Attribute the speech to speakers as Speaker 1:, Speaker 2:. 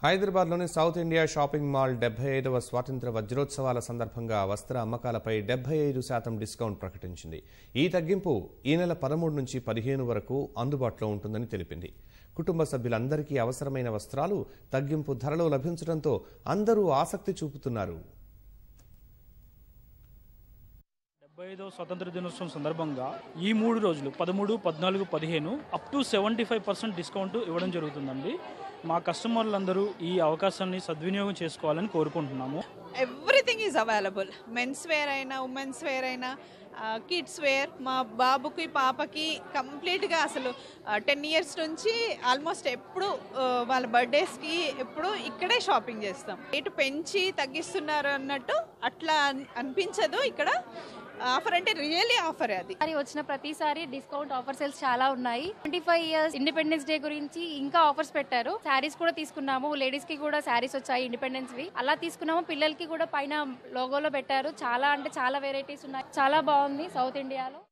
Speaker 1: హైదరాబాద్లోని south India shopping mall డెబ్బై ఐదవ స్వాతంత్ర వజ్రోత్సవాల సందర్భంగా వస్త్ర అమ్మకాలపై డెబ్బై ఐదు శాతం డిస్కౌంట్ ప్రకటించింది ఈ తగ్గింపు ఈ నెల పదమూడు నుంచి పదిహేను వరకు అందుబాటులో ఉంటుందని తెలిపింది కుటుంబ సభ్యులందరికీ అవసరమైన వస్త్రాలు తగ్గింపు ధరలో లభించడంతో అందరూ ఆసక్తి చూపుతున్నారు
Speaker 2: డెబ్బై ఐదవ స్వతంత్ర దినోత్సవం సందర్భంగా ఈ మూడు రోజులు పదమూడు పద్నాలుగు పదిహేను up to seventy five percent discount ఇవ్వడం జరుగుతుందండి మా కస్టమర్లందరూ ఈ అవకాశాన్ని సద్వినియోగం చేసుకోవాలని కోరుకుంటున్నాము
Speaker 3: everything is available men's wear అయినా ఉమెన్స్ వేర్ అయినా కిడ్స్ వేర్ మా బాబుకి పాపకి కంప్లీట్గా అసలు టెన్ ఇయర్స్ నుంచి ఆల్మోస్ట్ ఎప్పుడు ఆ, వాళ్ళ బర్త్డేస్కి ఎప్పుడు ఇక్కడే షాపింగ్ చేస్తాం రేటు పెంచి తగ్గిస్తున్నారు అన్నట్టు అట్లా అన్- అనిపించదు ఇక్కడ ఆఫర్ అంటే రియల్లీ ఆఫర్ అది
Speaker 4: ఈసారి వచ్చిన ప్రతిసారి డిస్కౌంట్ ఆఫర్ సేల్స్ చాలా ఉన్నాయి twenty five years Independence Day గురించి ఇంకా ఆఫర్స్ పెట్టారు శారీస్ కూడా తీసుకున్నాము లేడీస్ కి కూడా శారీస్ వచ్చాయి ఇండిపెండెన్స్ వి అలా తీసుకున్నాము పిల్లలకి కూడా పైన లోగోలో పెట్టారు చాలా అంటే చాలా వెరైటీస్ ఉన్నాయి చాలా బాగుంది సౌత్ ఇండియాలో